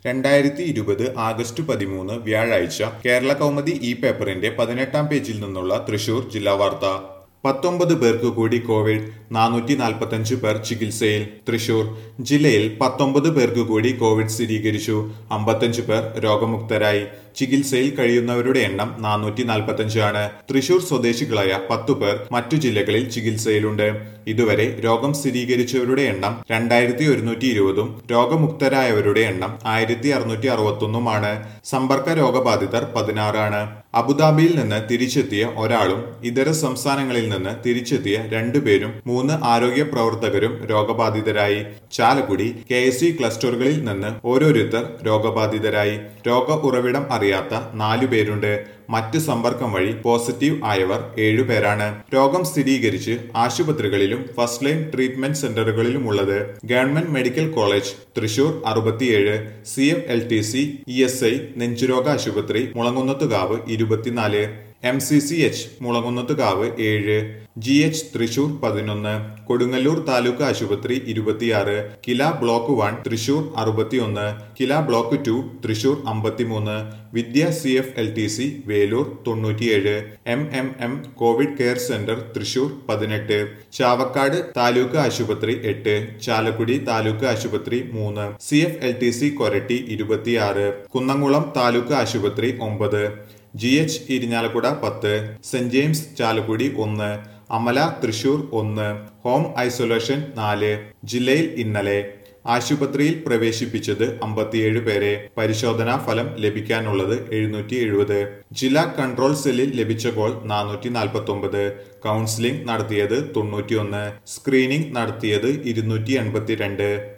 രണ്ടായിരത്തി ഇരുപത് ആഗസ്റ്റ് പതിമൂന്ന് വ്യാഴാഴ്ച കേരള കൗമുദി ഈ പേപ്പറിന്റെ പതിനെട്ടാം പേജിൽ നിന്നുള്ള തൃശൂർ ജില്ലാ വാർത്ത പത്തൊമ്പത് പേർക്ക് കൂടി കോവിഡ് നാനൂറ്റി നാൽപ്പത്തഞ്ച് പേർ ചികിത്സയിൽ തൃശൂർ ജില്ലയിൽ പത്തൊമ്പത് പേർക്ക് കൂടി കോവിഡ് സ്ഥിരീകരിച്ചു അമ്പത്തഞ്ച് പേർ രോഗമുക്തരായി ചികിത്സയിൽ കഴിയുന്നവരുടെ എണ്ണം നാനൂറ്റി നാൽപ്പത്തഞ്ച് ആണ് തൃശൂർ സ്വദേശികളായ പത്തു പേർ മറ്റു ജില്ലകളിൽ ചികിത്സയിലുണ്ട് ഇതുവരെ രോഗം സ്ഥിരീകരിച്ചവരുടെ എണ്ണം രണ്ടായിരത്തി ഒരുന്നൂറ്റി ഇരുപതും രോഗമുക്തരായവരുടെ എണ്ണം ആയിരത്തി അറുന്നൂറ്റി അറുപത്തൊന്നുമാണ് സമ്പർക്ക രോഗബാധിതർ പതിനാറാണ് അബുദാബിയിൽ നിന്ന് തിരിച്ചെത്തിയ ഒരാളും ഇതര സംസ്ഥാനങ്ങളിൽ നിന്ന് തിരിച്ചെത്തിയ രണ്ടുപേരും മൂന്ന് ആരോഗ്യ പ്രവർത്തകരും രോഗബാധിതരായി ചാലക്കുടി കെ എസ് സി ക്ലസ്റ്ററുകളിൽ നിന്ന് ഓരോരുത്തർ രോഗബാധിതരായി രോഗ ഉറവിടം അറിയാത്ത നാലു പേരുണ്ട് മറ്റ് സമ്പർക്കം വഴി പോസിറ്റീവ് ആയവർ ഏഴുപേരാണ് രോഗം സ്ഥിരീകരിച്ച് ആശുപത്രികളിലും ഫസ്റ്റ് ലൈൻ ട്രീറ്റ്മെന്റ് സെന്ററുകളിലുമുള്ളത് ഗവൺമെന്റ് മെഡിക്കൽ കോളേജ് തൃശൂർ അറുപത്തിയേഴ് C M L T C E S I നെഞ്ചുരോഗ ആശുപത്രി മുളങ്ങുന്നത്തുകാവ് ഇരുപത്തിനാല് M C C H Mulankunnathukavu ഏഴ് ജി എച്ച് തൃശൂർ പതിനൊന്ന് കൊടുങ്ങല്ലൂർ താലൂക്ക് ആശുപത്രി ഇരുപത്തിയാറ് കില ബ്ലോക്ക് വൺ തൃശൂർ അറുപത്തിയൊന്ന് കില ബ്ലോക്ക് ടു തൃശൂർ അമ്പത്തിമൂന്ന് Vidya C F L T C Velur തൊണ്ണൂറ്റിയേഴ് M M M Covid care centre Thrissur പതിനെട്ട് ചാവക്കാട് താലൂക്ക് ആശുപത്രി എട്ട് ചാലക്കുടി താലൂക്ക് ആശുപത്രി മൂന്ന് C F L T C Koratty ഇരുപത്തിയാറ് കുന്നംകുളം താലൂക്ക് ആശുപത്രി ഒമ്പത് ജി എച്ച് ഇരിഞ്ഞാലക്കുട പത്ത് സെന്റ് ജെയിംസ് ചാലക്കുടി ഒന്ന് അമല തൃശൂർ ഒന്ന് ഹോം ഐസൊലേഷൻ നാല് ജില്ലയിൽ ഇന്നലെ ആശുപത്രിയിൽ പ്രവേശിപ്പിച്ചത് അമ്പത്തിയേഴ് പേരെ പരിശോധനാ ഫലം ലഭിക്കാനുള്ളത് എഴുന്നൂറ്റി എഴുപത് ജില്ലാ കൺട്രോൾ സെല്ലിൽ ലഭിച്ച കോൾ നാനൂറ്റി നാൽപ്പത്തി ഒമ്പത് കൗൺസിലിംഗ് നടത്തിയത് തൊണ്ണൂറ്റിയൊന്ന് സ്ക്രീനിംഗ് നടത്തിയത് ഇരുന്നൂറ്റി എൺപത്തിരണ്ട്